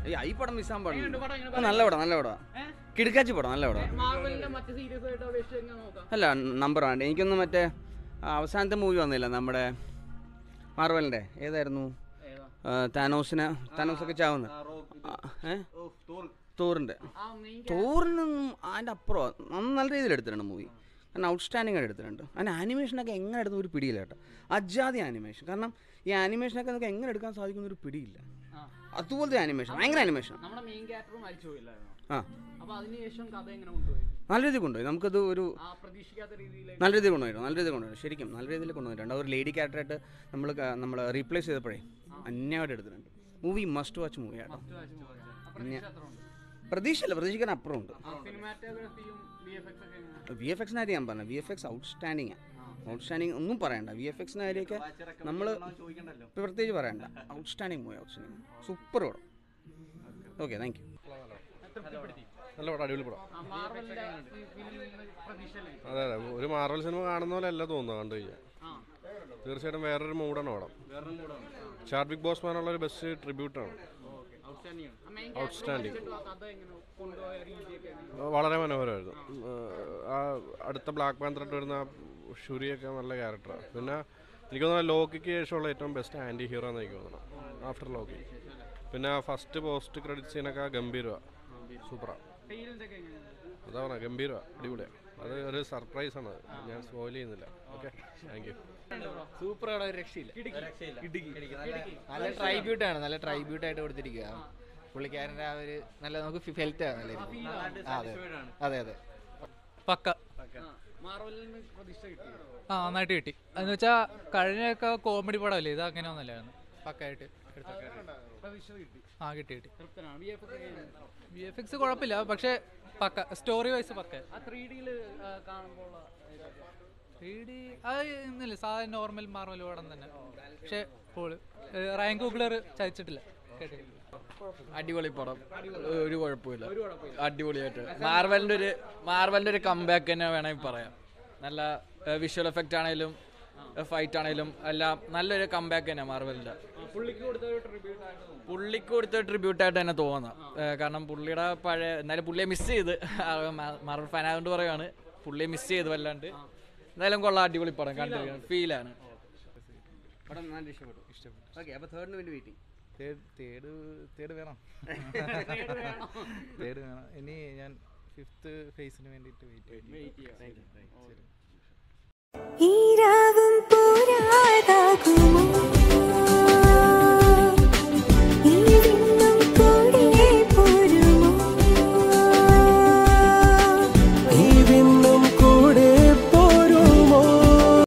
ഏയ്, ഈ പടം മിസ്സാൻ എങ്ങനെയുണ്ട് പടം? പാടില്ല എങ്ങനെ നല്ല പടം നല്ല പടം ഏഹ്? കിടുക്കാച്ചി പടം നല്ല പടം മാർവലിന്റെ മറ്റ് സീരീസ് ആയിട്ട് അപേക്ഷിച്ച് എങ്ങനെ നോക്കാം അല്ല നമ്പർ ആണ് എനിക്കൊന്നും മറ്റേ ആ, അവസാനത്തെ മൂവി വന്നില്ല നമ്മുടെ മാർവലിൻ്റെ ഏതായിരുന്നു ഏതാ ആ, താനോസിനെ താനോസൊക്കെ ചാവുന്ന ഏ തോറിൻ്റെ ആ മെയിൻ തോറിനൊന്നും അതിൻ്റെ അപ്പുറം നല്ല രീതിയിൽ എടുത്തിട്ടുണ്ട് മൂവി കാരണം ഔട്ട്സ്റ്റാൻഡിംഗ് ആയിട്ട് എടുത്തിട്ടുണ്ട് അതിൻ്റെ ആനിമേഷനൊക്കെ എങ്ങനെ എടുക്കുന്ന ഒരു പിടിയില്ല കേട്ടോ അജാതി ആനിമേഷൻ കാരണം ഈ ആനിമേഷനൊക്കെ നമുക്ക് എങ്ങനെ എടുക്കാൻ സാധിക്കുന്ന ഒരു പിടിയില്ല ആ. അതുപോലത്തെ ആനിമേഷൻ ഭയങ്കര ആനിമേഷൻ നമ്മുടെ മെയിൻ ക്യാരക്ടർ മരിച്ചു പോയില്ലായിരുന്നു ആ അപ്പൊ അതിനുശേഷം കഥ എങ്ങനെ കൊണ്ടുപോയി നല്ല രീതിയിൽ കൊണ്ടുപോയി നമുക്കത് ഒരു ആ പ്രതീക്ഷിക്കാത്ത രീതിയിലേക്ക് നല്ല രീതിയിൽ കൊണ്ടുപോയി നല്ല രീതിയിൽ കൊണ്ടുപോയി ശരിക്കും നല്ല രീതിയിൽ കൊണ്ടുപോയിട്ടുണ്ട് ആ ഒരു ലേഡി ക്യാരക്ടറായിട്ട് നമ്മൾ നമ്മൾ റീപ്ലേസ് ചെയ്തപ്പോഴേ അന്യമായിട്ട് എടുത്തിട്ടുണ്ട് മൂവി മസ്റ്റ് വാച്ച് മൂവി ആട്ടോ പ്രതീക്ഷ എത്ര ഉണ്ട് പ്രതീക്ഷയല്ല പ്രതീക്ഷിക്കാൻ അപ്പുറം ഉണ്ട് സിനിമാറ്റോഗ്രഫിയും വി എഫ് എക്സ് ഒക്കെ എങ്ങനെ വി എഫ് എക്സിൻ്റെ കാര്യം ഞാൻ പറഞ്ഞു V F X outstanding outstanding ഒന്നും പറയണ്ട വി എഫ് എക്സിൻ്റെ കാര്യമൊക്കെ നമ്മൾ പ്രത്യേകിച്ച് പറയണ്ട ഔട്ട്സ്റ്റാൻഡിങ് മൂവി ഔട്ട്സ്റ്റാൻഡിങ് സൂപ്പർ പടം ഓക്കെ താങ്ക് യു തൃപ്തിപ്പെടുത്തി നല്ല പടം അടിപൊളി പടം ആ, മാർവലിന്റെ ഈ ഫിലിം പ്രതീക്ഷയില്ലേ അതെ അതെ ഒരു മാർവൽ സിനിമ കാണുന്ന പോലെ അല്ല തോന്നുന്നത് കണ്ടു കഴിഞ്ഞാൽ ആ തീർച്ചയായിട്ടും വേറൊരു മൂഡാണ് പടം ചാർവിക് ബോസ്മാനുള്ള ഒരു ബെസ്റ്റ് ട്രിബ്യൂട്ടാണ് ഔട്ട്സ്റ്റാൻഡിംഗ് മെയിൻ Outstanding. കഥ എങ്ങനെ കൊണ്ടുപോയ രീതിയൊക്കെ എങ്ങനെ? വളരെ മനോഹരമായിരുന്നു ഉം, ആ അടുത്ത ബ്ലാക്ക് പാന്തറായിട്ട് വരുന്ന ആ ഷുരിയൊക്കെ നല്ല ക്യാരക്ടറാണ് പിന്നെ എനിക്ക് തോന്നുന്നു ലോക്കിക്ക് ശേഷമുള്ള ഏറ്റവും ബെസ്റ്റ് ആൻറ്റി ഹീറോ എന്ന് എനിക്ക് തോന്നണം ആഫ്റ്റർ ലോക്കി പിന്നെ ഫസ്റ്റ് പോസ്റ്റ് ക്രെഡിറ്റ് സീനൊക്കെ ഗംഭീരമാണ് സൂപ്പറാണ് ഫീലിന്റെ ഒക്കെ എങ്ങനെയാണ് അതാ പറഞ്ഞ ഗംഭീരമാണ് അടിപൊളിയാണ് അത് ഒരു സർപ്രൈസ് ആണ് അത്. ഞാൻ സ്പോയിൽ ചെയ്യുന്നില്ല ഓക്കെ താങ്ക് യു സൂപ്പർ ആണ് ഒരു രക്ഷയില്ല നല്ല ട്രൈബ്യൂട്ട് ആണ് നല്ല ട്രൈബ്യൂട്ട് ആയിട്ട് കൊടുത്തിരിക്കുക പുള്ളിക്കാരൻ്റെ ആ ഒരു നല്ല നമുക്ക് ഫെൽറ്റ് ആണ് നല്ല രീതിയിൽ. ആ, അതെ അതെ അതെ പക്ക മാർവലിൽ നിന്ന് പ്രതീക്ഷ കിട്ടി ആ നന്നായിട്ട് കിട്ടി എന്ന് വെച്ചാൽ കഴിഞ്ഞൊക്കെ കോമഡി പടമല്ലേ ഇത് അങ്ങനെ ഒന്നല്ലായിരുന്നു പക്കായിട്ട് എടുത്ത പ്രതീക്ഷ കിട്ടി ആ കിട്ടി കിട്ടി തൃപ്തനാണ് വി എഫ് എക്സ് എങ്ങനെയാണ് വി എഫ് എക്സ് കുഴപ്പമില്ല പക്ഷേ പക്ക സ്റ്റോറി വൈസ് പക്ക ആ ത്രീ ഡിയിൽ കാണുമ്പോൾ ത്രീ ഡി അത് ഇന്നില്ല സാധാരണ നോർമൽ മാർവൽ പടം തന്നെ പക്ഷേ പോള് റാങ്ക് ഗൂഗിളർ ചതിച്ചിട്ടില്ല കേട്ടില്ല അടിപൊളി പടം ഒരു കുഴപ്പമില്ല അടിപൊളിയായിട്ട് മാർവലിന്റെ ഒരു മാർവലിന്റെ ഒരു കംബാക്ക് തന്നെ വേണമെങ്കിൽ പറയാം നല്ല വിഷ്വൽ എഫക്റ്റ് ആണെങ്കിലും ഫൈറ്റ് ആണെങ്കിലും എല്ലാം നല്ലൊരു കംബാക്ക് തന്നെ മാർവലിന്റെ പുള്ളിക്ക് കൊടുത്ത ഒരു ട്രിബ്യൂട്ട് ആയിട്ട് തോന്നുന്നു പുള്ളിക്ക് കൊടുത്ത ട്രിബ്യൂട്ട് ആയിട്ട് തന്നെ തോന്നാം ഏഹ് കാരണം പുള്ളിയുടെ പഴയ എന്നാലും പുള്ളിയെ മിസ് ചെയ്ത് മാർവൽ ഫാൻ ആയതുകൊണ്ട് പറയുകയാണ് പുള്ളിയെ മിസ് ചെയ്ത് വല്ലാണ്ട് എന്തായാലും കൊള്ളാം അടിപൊളി പടം കണ്ടു ഫീലാണ് പടം നല്ല ഇഷ്ടപ്പെട്ടു ഇഷ്ടപ്പെട്ടു ഓക്കെ അപ്പോൾ തേർഡിന് വേണ്ടി വെയിറ്റിംഗ് തേർഡ് തേർഡ് വേണം തേർഡ് വേണം ഇനി ഞാൻ ഫിഫ്ത്ത് ഫേസിന് വേണ്ടിയിട്ട് വെയിറ്റ് ചെയ്യും ഈ രാവും പോരാതാകുമോ